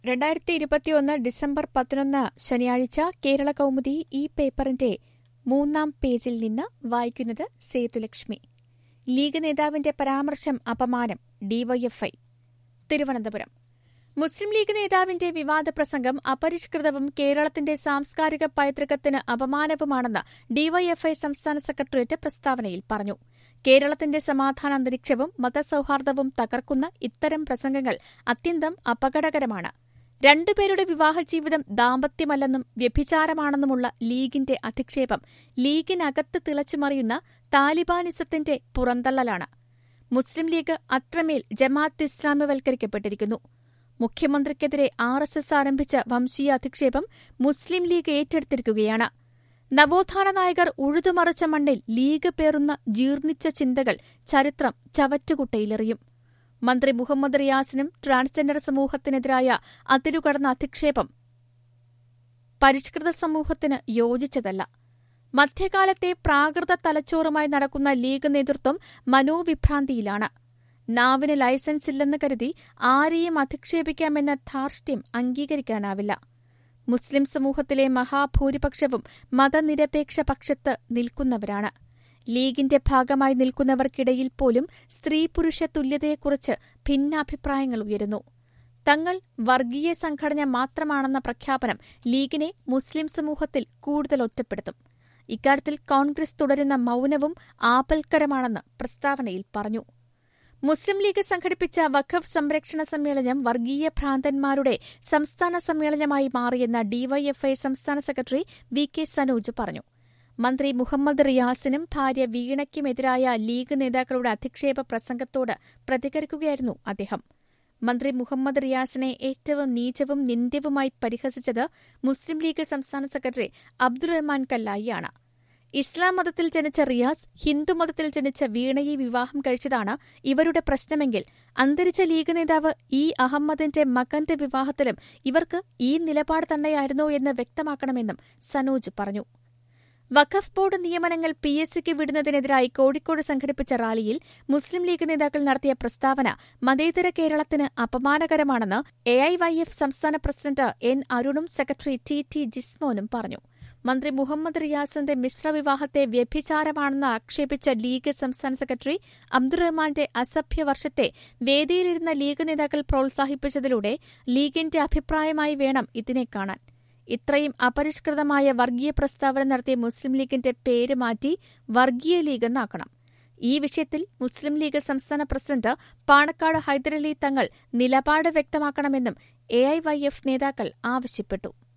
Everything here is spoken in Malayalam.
രണ്ടായിരത്തി ഇരുപത്തിയൊന്ന് ഡിസംബർ പതിനൊന്ന് ശനിയാഴ്ച കേരള കൗമുദി ഈ പേപ്പറിന്റെ മൂന്നാം പേജിൽ നിന്ന് വായിക്കുന്നത് സേതുലക്ഷ്മി ലീഗ് നേതാവിന്റെ പരാമർശം അപമാനം ഡിവൈഎഫ്ഐ തിരുവനന്തപുരം മുസ്ലിം ലീഗ് നേതാവിന്റെ വിവാദ പ്രസംഗം അപരിഷ്കൃതവും കേരളത്തിന്റെ സാംസ്കാരിക പൈതൃകത്തിന് അപമാനവുമാണെന്ന് ഡിവൈഎഫ്ഐ സംസ്ഥാന സെക്രട്ടേറിയറ്റ് പ്രസ്താവനയിൽ പറഞ്ഞു കേരളത്തിന്റെ സമാധാന അന്തരീക്ഷവും മതസൌഹാർദ്ദവും തകർക്കുന്ന ഇത്തരം പ്രസംഗങ്ങൾ അത്യന്തം അപകടകരമാണ് രണ്ടുപേരുടെ വിവാഹജീവിതം ദാമ്പത്യമല്ലെന്നും വ്യഭിചാരമാണെന്നുമുള്ള ലീഗിന്റെ അധിക്ഷേപം ലീഗിനകത്ത് തിളച്ചുമറിയുന്ന താലിബാനിസത്തിന്റെ പുറന്തള്ളലാണ് മുസ്ലിം ലീഗ് അത്രമേൽ ജമാഅത്ത് ഇസ്ലാമവൽക്കരിക്കപ്പെട്ടിരിക്കുന്നു മുഖ്യമന്ത്രിക്കെതിരെ ആർ എസ് എസ് ആരംഭിച്ച വംശീയ അധിക്ഷേപം മുസ്ലിം ലീഗ് ഏറ്റെടുത്തിരിക്കുകയാണ് നവോത്ഥാന നായകർ ഉഴുതുമറിച്ച മണ്ണിൽ ലീഗ് പേറുന്ന ജീർണിച്ച ചിന്തകൾ ചരിത്രം ചവറ്റുകുട്ടയിലെറിയും മന്ത്രി മുഹമ്മദ് റിയാസിനും ട്രാൻസ്ജെൻഡർ സമൂഹത്തിനെതിരായ അതിരുകടന്ന അധിക്ഷേപം പരിഷ്കൃത സമൂഹത്തിന് യോജിച്ചതല്ല മധ്യകാലത്തെ പ്രാകൃത തലച്ചോറുമായി നടക്കുന്ന ലീഗ് നേതൃത്വം മനോവിഭ്രാന്തിയിലാണ് നാവിന് ലൈസൻസ് ഇല്ലെന്ന് കരുതി ആരെയും അധിക്ഷേപിക്കാമെന്ന ധാർഷ്ട്യം അംഗീകരിക്കാനാവില്ല മുസ്ലിം സമൂഹത്തിലെ മഹാഭൂരിപക്ഷവും മതനിരപേക്ഷ പക്ഷത്ത് നിൽക്കുന്നവരാണ് ലീഗിന്റെ ഭാഗമായി നിൽക്കുന്നവർക്കിടയിൽ പോലും സ്ത്രീ പുരുഷ തുല്യതയെക്കുറിച്ച് ഭിന്നാഭിപ്രായങ്ങൾ ഉയരുന്നു തങ്ങൾ വർഗീയ സംഘടന മാത്രമാണെന്ന പ്രഖ്യാപനം ലീഗിനെ മുസ്ലിം സമൂഹത്തിൽ കൂടുതൽ ഒറ്റപ്പെടുത്തും ഇക്കാര്യത്തിൽ കോൺഗ്രസ് തുടരുന്ന മൌനവും ആപൽക്കരമാണെന്ന് പ്രസ്താവനയിൽ പറഞ്ഞു മുസ്ലിം ലീഗ് സംഘടിപ്പിച്ച വഖഫ് സംരക്ഷണ സമ്മേളനം വർഗീയ ഭ്രാന്തന്മാരുടെ സംസ്ഥാന സമ്മേളനമായി മാറിയെന്ന ഡിവൈഎഫ്ഐ സംസ്ഥാന സെക്രട്ടറി വി കെ സനോജ് പറഞ്ഞു മന്ത്രി മുഹമ്മദ് റിയാസിനും ഭാര്യ വീണയ്ക്കുമെതിരായ ലീഗ് നേതാക്കളുടെ അധിക്ഷേപ പ്രസംഗത്തോട് പ്രതികരിക്കുകയായിരുന്നു അദ്ദേഹം മന്ത്രി മുഹമ്മദ് റിയാസിനെ ഏറ്റവും നീചവും നിന്ദ്യവുമായി പരിഹസിച്ചത് മുസ്ലിം ലീഗ് സംസ്ഥാന സെക്രട്ടറി അബ്ദുറഹ്മാൻ കല്ലായിയാണ് ഇസ്ലാം മതത്തിൽ ജനിച്ച റിയാസ് ഹിന്ദുമതത്തിൽ ജനിച്ച വീണയെ വിവാഹം കഴിച്ചതാണ് ഇവരുടെ പ്രശ്നമെങ്കിൽ അന്തരിച്ച ലീഗ് നേതാവ് ഇ അഹമ്മദിന്റെ മകന്റെ വിവാഹത്തിലും ഇവർക്ക് ഈ നിലപാട് തന്നെയായിരുന്നോ എന്ന് വ്യക്തമാക്കണമെന്നും സനോജ് പറഞ്ഞു വഖഫ് ബോർഡ് നിയമനങ്ങൾ പി എസ് സിക്ക് വിടുന്നതിനെതിരായി കോഴിക്കോട് സംഘടിപ്പിച്ച റാലിയിൽ മുസ്ലിം ലീഗ് നേതാക്കൾ നടത്തിയ പ്രസ്താവന മതേതര കേരളത്തിന് അപമാനകരമാണെന്ന് എ ഐ വൈ എഫ് സംസ്ഥാന പ്രസിഡന്റ് എൻ അരുണും സെക്രട്ടറി ടി ടി ജിസ്മോനും പറഞ്ഞു മന്ത്രി മുഹമ്മദ് റിയാസിന്റെ മിശ്രവിവാഹത്തെ വ്യഭിചാരമാണെന്ന് ആക്ഷേപിച്ച ലീഗ് സംസ്ഥാന സെക്രട്ടറി അബ്ദുറഹ്മാന്റെ അസഭ്യവർഷത്തെ വേദിയിലിരുന്ന ലീഗ് നേതാക്കൾ പ്രോത്സാഹിപ്പിച്ചതിലൂടെ ലീഗിന്റെ അഭിപ്രായമായി വേണം ഇതിനെ കാണാൻ ഇത്രയും അപരിഷ്കൃതമായ വർഗീയ പ്രസ്താവന നടത്തിയ മുസ്ലിം ലീഗിന്റെ പേര് മാറ്റി വർഗീയ ലീഗ് എന്നാക്കണം ഈ വിഷയത്തിൽ മുസ്ലിം ലീഗ് സംസ്ഥാന പ്രസിഡന്റ് പാണക്കാട് ഹൈദരലി തങ്ങൾ നിലപാട് വ്യക്തമാക്കണമെന്നും എ നേതാക്കൾ ആവശ്യപ്പെട്ടു